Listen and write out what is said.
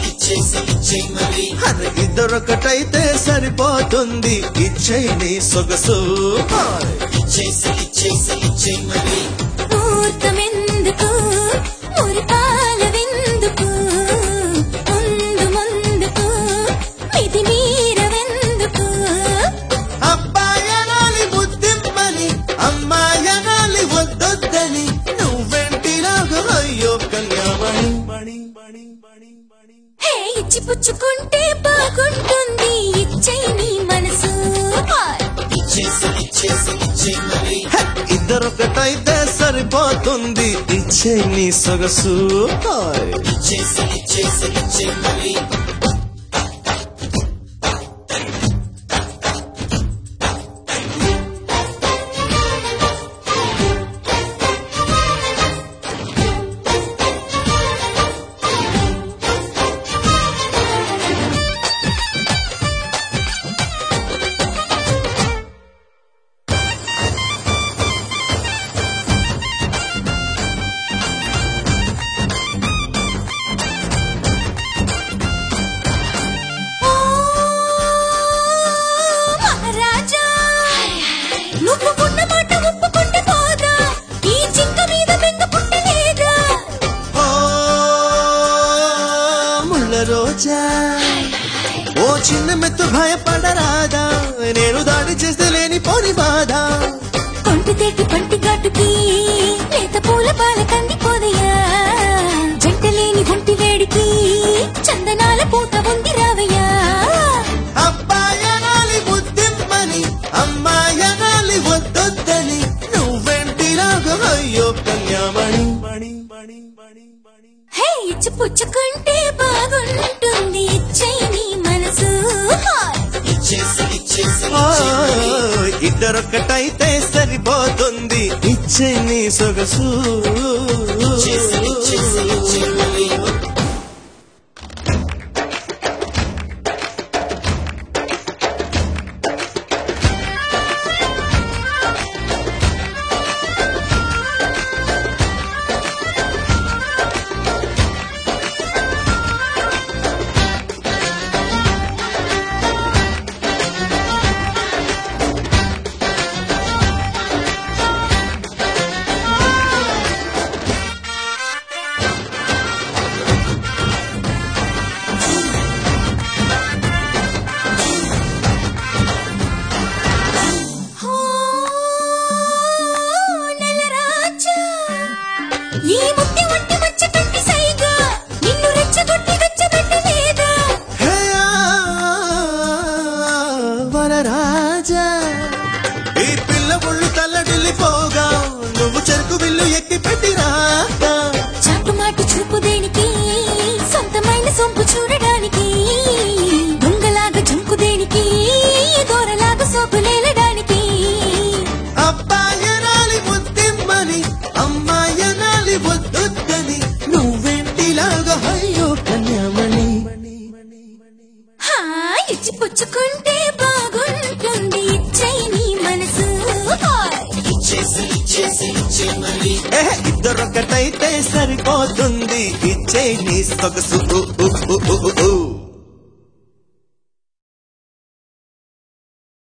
అరే ఇద్దరొకటైతే సరిపోతుంది ఇచ్చేయి నీ సొగసు హాయ్. ఊర్కమెందుకు మురిపాల విందుకు ముందు ముందుకు మితి మీరవెందుకు అబ్బాయనాలి బుద్ధిమ్మని అమ్మాయనాలి వద్దొద్దని నువ్వెంటి నాకు అయ్యో కన్యామణి మణి మణి మణి మణి హే ఇచ్చి పుచ్చుకుంటే బాగుంటుంది ఇచ్చేయి నీ మనసు హాయ్. హే, ఇద్దరొకటైతే సరిపోతుంది ఇచ్చేయి నీ సొగసు హాయ్. ఓ మహారాజా నువ్వు ఉన్న మాట ఒప్పుకుంటే పోదా ఈ జింక మీద బెంగ పుట్టలేదా ఓ ముళ్ళ రోజా ఓ చిన్న మెత్తు భయపడరాదా నేను దాడి చేస్తే లేని పోని బాధ కొంటి తేటి పంటి ఘాటుకి లేత పూల పాల కందిపోదయ్యా జంట లేని ఒంటి వేడికి చందనాల పూత ఉంది రావయ్యా అబ్బాయనాలి బుద్ధిమ్మని అమ్మాయనాలి వద్దొద్దని నువ్వెంటి నాకు అయ్యో కన్యామణి మణి మణి మణి మణి హే ఇచ్చి పుచ్చుకుంటే బాగుంటుంది ఇచ్చేయి నీ మనసు హాయ్. ఓ, ఇద్దరొక్కటైతే సరిపోతుంది ఇచ్చే నీ సొగసు ఓ నెలరాజా ఈ ముట్టి వంటి మచ్చటంటి సైగా నిన్ను రెచ్చగొట్టి వెచ్చబెట్టలేదా హేయా, వరరాజా ఈ పిల్ల ఒళ్ళు తల్లడిల్లిపోగా నువ్వు చెరుకు విల్లు ఎక్కి పెట్టిరాగా చాటుమాటు చూపు దేనికి సొంతమైన సొంపు చూడడానికి దొంగలాగా జంకు దేనికి దూరలాగా సోపు లేలడానికి అబ్బాయనాలి ముద్దిమ్మని అమ్మాయనాలి వద్దొద్దని నువ్వెంటిలాగా అయ్యో కన్యామణి హా ఇచ్చి పుచ్చుకుంటే బాగుంటుంది ఇచ్చేయి నీ మనసు హాయ్. ఏ ఇద్దరొకటైతే సరిపోతుంది ఇచ్చే నీ సొగసు ఊ, ఊ, ఊ, ఊ, ఊ.